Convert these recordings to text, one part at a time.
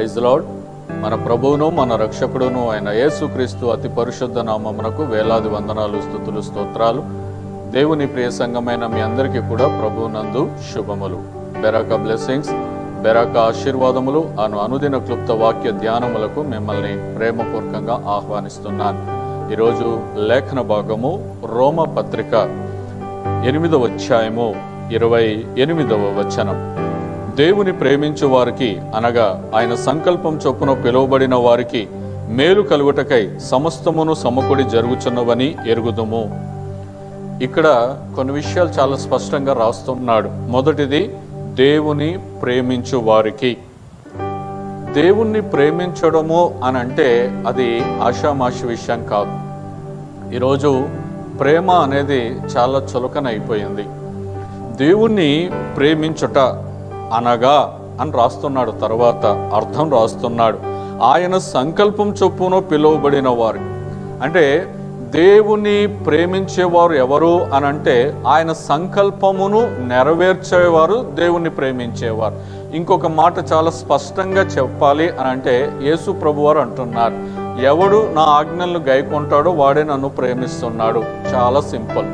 praise lord మన ప్రభువును మన రక్షకుడును ఆయన యేసుక్రీస్తు అతి పరిశుద్ధ నామమునకు వేలాది వందనాలు స్థుతులు స్తోత్రాలు దేవుని ప్రియ సంఘమైన మీ అందరికీ కూడా ప్రభువునందు శుభములు బెరాక బ్లెస్సింగ్స్ బెరాక ఆశీర్వాదములు అను అనుదిన క్లుప్త వాక్య ధ్యానములకు మిమ్మల్ని ప్రేమపూర్వకంగా ఆహ్వానిస్తున్నాను ఈరోజు లేఖన భాగము రోమ పత్రిక ఎనిమిదవ అధ్యాయము ఇరవై ఎనిమిదవ వచనం దేవుని ప్రేమించు వారికి అనగా ఆయన సంకల్పం చొప్పున పిలువబడిన వారికి మేలు కలుగుటకై సమస్తమును సమకూడి జరుగుచున్నవని ఎరుగుదుము ఇక్కడ కొన్ని విషయాలు చాలా స్పష్టంగా రాస్తున్నాడు మొదటిది దేవుని ప్రేమించు వారికి దేవుణ్ణి ప్రేమించడము అని అంటే అది ఆషామాషి విషయం కాదు ఈరోజు ప్రేమ అనేది చాలా చులకన అయిపోయింది దేవుణ్ణి ప్రేమించుట అనగా అని రాస్తున్నాడు తర్వాత అర్థం రాస్తున్నాడు ఆయన సంకల్పం చొప్పున పిలువబడిన వారు అంటే దేవుని ప్రేమించేవారు ఎవరు అని అంటే ఆయన సంకల్పమును నెరవేర్చేవారు దేవుణ్ణి ప్రేమించేవారు ఇంకొక మాట చాలా స్పష్టంగా చెప్పాలి అని అంటే యేసు ప్రభువారు అంటున్నారు ఎవడు నా ఆజ్ఞలను గైకొంటాడో వాడే నన్ను ప్రేమిస్తున్నాడు చాలా సింపుల్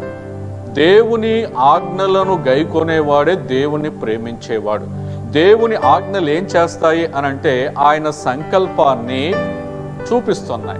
దేవుని ఆజ్ఞలను గైకొనేవాడే దేవుని ప్రేమించేవాడు దేవుని ఆజ్ఞలు ఏం చేస్తాయి అని అంటే ఆయన సంకల్పాన్ని చూపిస్తున్నాయి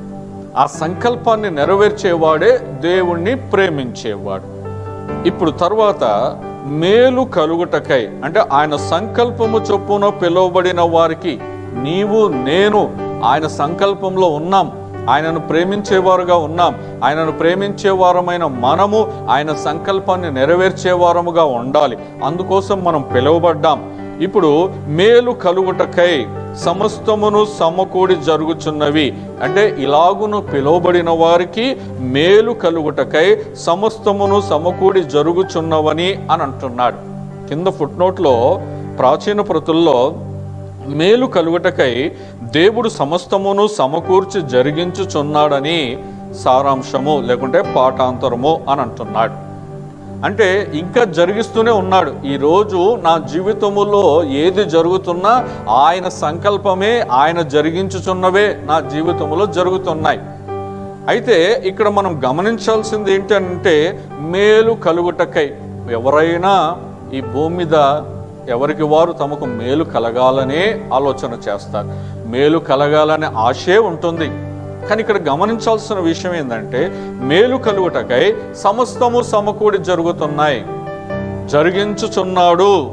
ఆ సంకల్పాన్ని నెరవేర్చేవాడే దేవుణ్ణి ప్రేమించేవాడు ఇప్పుడు తర్వాత మేలు కలుగుటకై అంటే ఆయన సంకల్పము చొప్పున పిలువబడిన వారికి నీవు నేను ఆయన సంకల్పంలో ఉన్నాం ఆయనను ప్రేమించేవారుగా ఉన్నాం ఆయనను ప్రేమించేవారమైన మనము ఆయన సంకల్పాన్ని నెరవేర్చేవారముగా ఉండాలి అందుకోసం మనం పిలువబడ్డాం ఇప్పుడు మేలు కలుగుటకై సమస్తమును సమకూడి జరుగుచున్నవి అంటే ఇలాగును పిలువబడిన వారికి మేలు కలుగుటకై సమస్తమును సమకూడి జరుగుచున్నవని అని అంటున్నాడు కింద ఫుట్నోట్లో ప్రాచీన ప్రతుల్లో మేలు కలుగుటకై దేవుడు సమస్తమును సమకూర్చి జరిగించుచున్నాడని సారాంశము లేకుంటే పాఠాంతరము అని అంటున్నాడు అంటే ఇంకా జరిగిస్తూనే ఉన్నాడు ఈరోజు నా జీవితములో ఏది జరుగుతున్నా ఆయన సంకల్పమే ఆయన జరిగించుచున్నవే నా జీవితంలో జరుగుతున్నాయి అయితే ఇక్కడ మనం గమనించాల్సింది ఏంటంటే మేలు కలుగుటకై ఎవరైనా ఈ భూమి మీద ఎవరికి వారు తమకు మేలు కలగాలనే ఆలోచన చేస్తారు మేలు కలగాలనే ఆశే ఉంటుంది కానీ ఇక్కడ గమనించాల్సిన విషయం ఏంటంటే మేలు కలుగుటకై సమస్తము సమకూడి జరుగుతున్నాయి జరిగించుచున్నాడు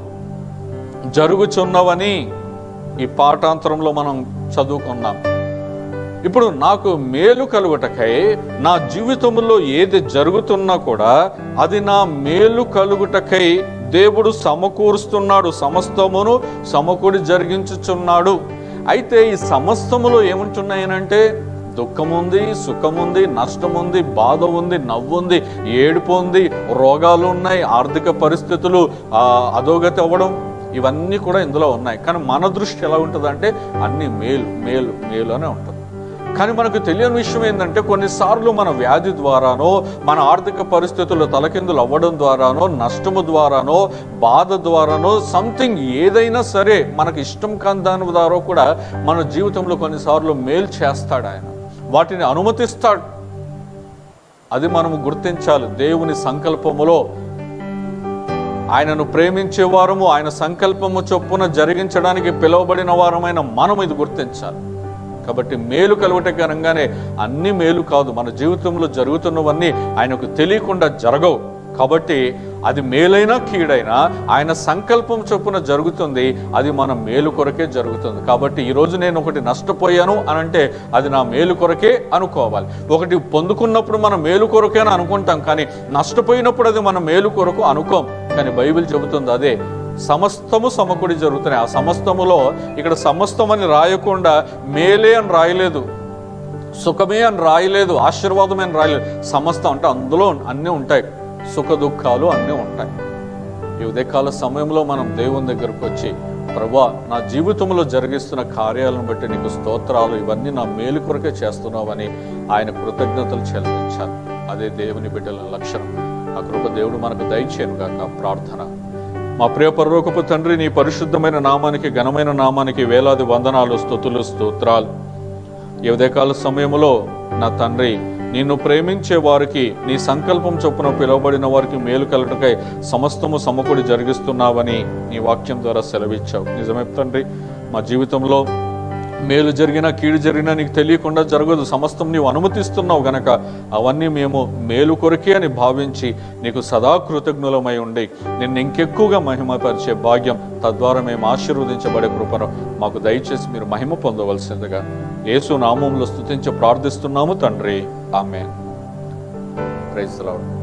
జరుగుచున్నవని ఈ పాఠాంతరంలో మనం చదువుకున్నాం ఇప్పుడు నాకు మేలు కలుగుటకై నా జీవితంలో ఏది జరుగుతున్నా కూడా అది నా మేలు కలుగుటకై దేవుడు సమకూరుస్తున్నాడు సమస్తమును సమకూడి జరిగించుచున్నాడు అయితే ఈ సమస్తములో ఏముంటున్నాయనంటే దుఃఖం ఉంది సుఖం ఉంది నష్టం ఉంది బాధ ఉంది నవ్వు ఉంది ఏడుపు ఉంది రోగాలు ఉన్నాయి ఆర్థిక పరిస్థితులు ఆ, అధోగతి అవ్వడం ఇవన్నీ కూడా ఇందులో ఉన్నాయి కానీ మన దృష్టి ఎలా ఉంటుందంటే అన్ని మేలు మేలు మేలు అనే ఉంటుంది కానీ మనకు తెలియని విషయం ఏంటంటే కొన్నిసార్లు మన వ్యాధి ద్వారానో మన ఆర్థిక పరిస్థితులు తలకిందులు అవ్వడం ద్వారానో నష్టము ద్వారానో బాధ ద్వారానో సంథింగ్ ఏదైనా సరే మనకు ఇష్టం కాని దాని ద్వారా కూడా మన జీవితంలో కొన్నిసార్లు మేలు చేస్తాడు ఆయన వాటిని అనుమతిస్తాడు అది మనము గుర్తించాలి దేవుని సంకల్పములో ఆయనను ప్రేమించే వారము ఆయన సంకల్పము చొప్పున జరిగించడానికి పిలువబడిన వారమైన మనం ఇది గుర్తించాలి కాబట్టి మేలు కలుగుటకి అనగానే అన్ని మేలు కాదు మన జీవితంలో జరుగుతున్నవన్నీ ఆయనకు తెలియకుండా జరగవు కాబట్టి అది మేలైనా కీడైనా ఆయన సంకల్పం చొప్పున జరుగుతుంది అది మన మేలు కొరకే జరుగుతుంది కాబట్టి ఈరోజు నేను ఒకటి నష్టపోయాను అని అంటే అది నా మేలు కొరకే అనుకోవాలి ఒకటి పొందుకున్నప్పుడు మనం మేలు కొరకే అని అనుకుంటాం కానీ నష్టపోయినప్పుడు అది మన మేలు కొరకు అనుకోం కానీ బైబిల్ చెబుతుంది అదే సమస్తము సమకూడి జరుగుతున్నాయి ఆ సమస్తములో ఇక్కడ సమస్తం అని రాయకుండా మేలే అని రాయలేదు సుఖమే అని రాయలేదు ఆశీర్వాదమే అని రాయలేదు సమస్తం అంటే అందులో అన్నీ ఉంటాయి సుఖ దుఃఖాలు అన్నీ ఉంటాయి ఈ ఉదయకాల సమయంలో మనం దేవుని దగ్గరకు వచ్చి ప్రభా నా జీవితంలో జరిగిస్తున్న కార్యాలను బట్టి నీకు స్తోత్రాలు ఇవన్నీ నా మేలు కొరకే చేస్తున్నావని ఆయన కృతజ్ఞతలు చెల్లించాలి అదే దేవుని బిడ్డల లక్షణం ఆ కృప దేవుడు మనకు దయచేయను గాక ప్రార్థన మా ప్రియ పరలోకపు తండ్రి నీ పరిశుద్ధమైన నామానికి ఘనమైన నామానికి వేలాది వందనాలు స్తుతులు స్తోత్రాలు ఈ ఉదయకాల సమయంలో నా తండ్రి నిన్ను ప్రేమించే వారికి నీ సంకల్పం చొప్పున పిలువబడిన వారికి మేలు కలటకై సమస్తము సమకూడి జరిగిస్తున్నావని నీ వాక్యం ద్వారా సెలవిచ్చావు నిజమే తండ్రి మా జీవితంలో మేలు జరిగినా కీడు జరిగినా నీకు తెలియకుండా జరగదు సమస్తం నీవు అనుమతిస్తున్నావు గనక అవన్నీ మేము మేలు కొరకే అని భావించి నీకు సదా కృతజ్ఞులమై ఉండి నిన్ను ఇంకెక్కువగా మహిమపరిచే భాగ్యం తద్వారా మేము ఆశీర్వదించబడే కృపను మాకు దయచేసి మీరు మహిమ పొందవలసిందిగా యేసు నామంలో స్తుతించి ప్రార్థిస్తున్నాము తండ్రి ఆమె ప్రైజ్ లార్డ్